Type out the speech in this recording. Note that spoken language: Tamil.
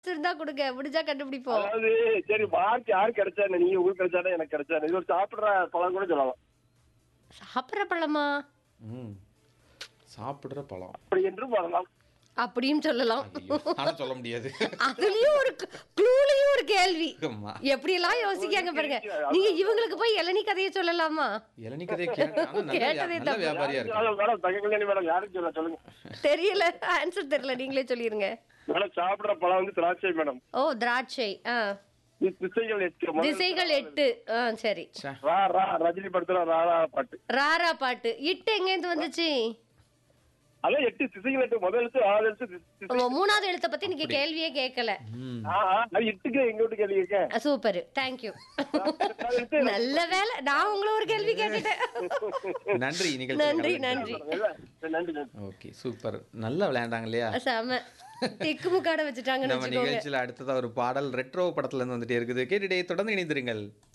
இருந்தா கொடுங்க முடிஞ்சா கண்டுபிடிப்போம் அதாவது சரி மார்க் யாரு கிடைச்சா என்ன, நீங்க உங்களுக்கு கிடைச்சானே எனக்கு கிடைச்சா இது ஒரு சாப்பிடுற பழம் கூட சொல்லலாம் சாப்பிட்ற பழமா ம் சாப்பிடுற பழம் அப்படி என்றும் வரலாம் அப்படின்னு சொல்லலாம் ஐயோ, ஆனா சொல்ல முடியாது அதுலயும் ஒரு க்ளூலயும் ஒரு கேள்வி ஆமா. எப்படி எல்லாம் யோசிக்காங்க பாருங்க நீங்க இவங்களுக்கு போய் இளநீ கதையை சொல்லலாமா இளநீ கதையை கேட்டேன் ஆனா நல்ல வியா- கேட்டதே நல்ல தப்பு. வியாபாரியா இருக்கு மேடம், மேடம் தங்க கல்யாணி மேடம் யாருக்கு சொல்ல சொல்லுங்க தெரியல ஆன்சர் தெரியல நீங்களே சொல்லிருங்க மேடம் சாப்பிடுற பழம் வந்து திராட்சை மேடம் ஓ திராட்சை ஆ தி- திசைகள் எட்டு முதல் திசைகள் எட்டு ஆ சரி ச்சே. ரா ரா ரஜினி படத்துல ரா ரா பாட்டு ராரா பாட்டு இட்டு எங்கேருந்து வந்துச்சு அதான் எட்டு திசைகள் எட்டு முதல் எழுத்து ஆறு எழுத்து தி- திசை- உங்க மூணாவது எழுத்த பத்தி நீங்க கேள்வியே கேட்கல ம் ஆ, ஆ, அது இட்டுக்கு எங்க வீட்டு கேள்வி கேட்க சூப்பர் தேங்க்யூ நல்ல வேலை நான் உங்களை ஒரு கேள்வி கேட்டுட்டேன் நன்றி நிகழ்ச்சி நன்றி நன்றி நன்றி நன்றி ஓகே சூப்பர் நல்லா விளையாண்டாங்க இல்லையா செம திக்கு முக்காட வச்சுட்டாங்கன்னு நம்ம வச்சுக்கோங்க நிகழ்ச்சியில அடுத்ததா ஒரு பாடல் ரெட்ரோ படத்துல இருந்து வந்துட்டே இருக்குது கேட்டுட்டே தொடர்ந்து இணைந்திருங்கள்